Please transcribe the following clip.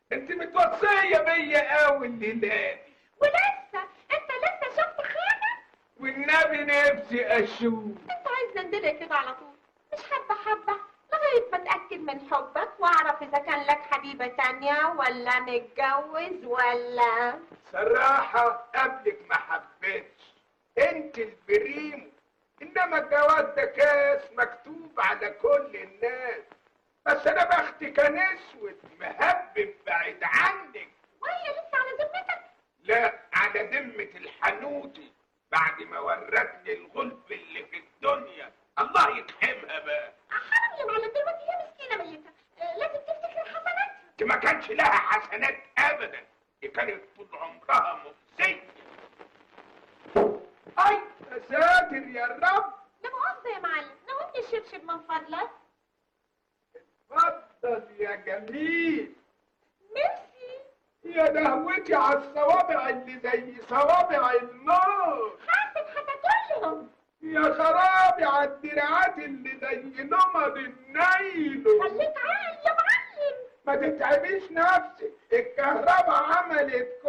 انت متوصيه بيا قوي الليله دي ولسه انت لسه شفت حاجه والنبي نفسي اشوف انت عايز ندلق كده على طول مش حبه حبه لغايه ما اتاكد من حبك واعرف اذا كان لك حبيبه تانية ولا متجوز ولا صراحة قبلك ما حبيتش انت البريمو انما الجواز ده كاس مكتوب على كل الناس بس انا بختي كان اسود مهبب بعيد عنك وهي لسه على ذمتك لا على ذمة الحنوتي بعد ما ورتني الغلب اللي في الدنيا الله يتحمها بقى حرام يا معلم دلوقتي هي مسكينه ميته آه، لازم تفتكر حسناتها دي ما كانش لها حسنات ابدا دي كانت طول عمرها مفسدة اي يا ساتر يا رب لا مؤاخذه يا معلم ناولني الشبشب من فضلك اتفضل يا جميل ميرسي يا دهوتي على الصوابع اللي زي صوابع النار حاسب هتاكلهم يا خرابي على الدراعات اللي زي نمر النايلون خليك عال يا معلم ما تتعبيش نفسك الكهرباء عملت